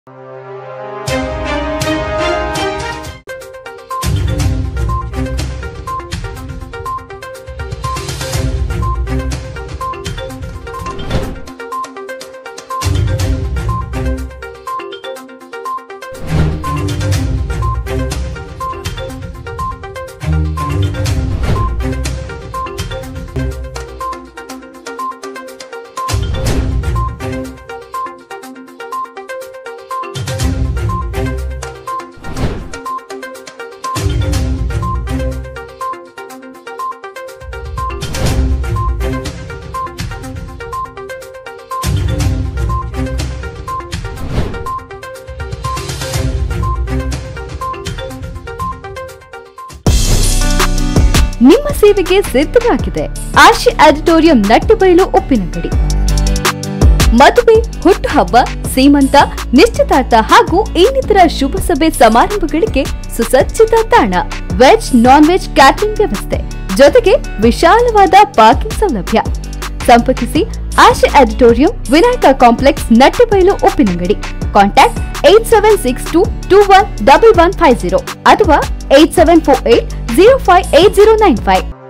ನಿಮ್ಮ ಸೇವೆಗೆ ಸಿದ್ಧವಾಗಿದೆ ಆಶಿ ಆಡಿಟೋರಿಯಂ ನಟ್ಟಬೈಲು ಉಪ್ಪಿನಂಗಡಿ ಮದುವೆ ಹುಟ್ಟುಹಬ್ಬ ಸೀಮಂತ ನಿಶ್ಚಿತಾರ್ಥ ಹಾಗೂ ಇನ್ನಿತರ ಶುಭ ಸಭೆ ಸಮಾರಂಭಗಳಿಗೆ ಸುಸಜ್ಜಿತ ತಾಣ ವೆಜ್ ನಾನ್ ವೆಜ್ ಕ್ಯಾಟರಿಂಗ್ ವ್ಯವಸ್ಥೆ ಜೊತೆಗೆ ವಿಶಾಲವಾದ ಪಾರ್ಕಿಂಗ್ ಸೌಲಭ್ಯ ಸಂಪರ್ಕಿಸಿ Ashe auditorium Vinayaka complex Nattabailu Uppinangady contact eight seven six two two one double one five zero ಅಥವಾ eight seven four eight zero five eight zero nine five